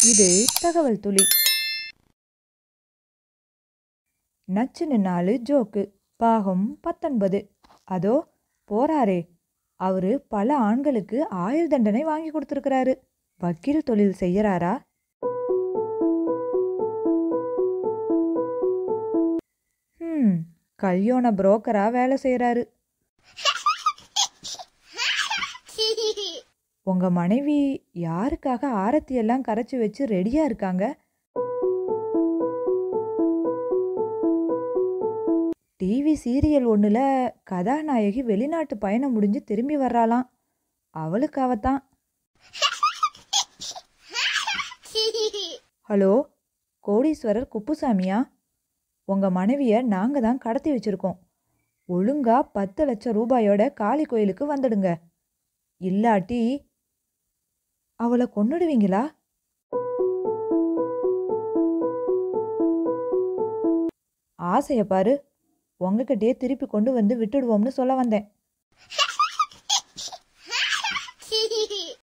இது தகவல் துளி நச்சுன்னு நாலு ஜோக்கு பாகம் பத்தொன்பது அதோ போறாரே அவரு பல ஆண்களுக்கு ஆயுள் தண்டனை வாங்கி கொடுத்துருக்கிறாரு வக்கீல் தொழில் செய்யறாரா ம் கல்யாண புரோக்கரா வேலை செய்யறாரு உங்க மனைவி யாருக்காக ஆரத்தி எல்லாம் கரைச்சி வச்சு ரெடியா இருக்காங்க டிவி சீரியல் ஒண்ணுல கதாநாயகி வெளிநாட்டு பயணம் முடிஞ்சு திரும்பி வர்றாளாம் அவளுக்காகத்தான் ஹலோ கோடீஸ்வரர் குப்புசாமியா உங்க மனைவிய நாங்க தான் கடத்தி வச்சிருக்கோம் ஒழுங்கா பத்து லட்சம் ரூபாயோட காளி கோயிலுக்கு வந்துடுங்க இல்லாட்டி அவளை கொன்னுடுவீங்களா ஆசைய பாரு உங்ககிட்டயே திருப்பி கொண்டு வந்து விட்டுடுவோம்னு சொல்ல வந்தேன்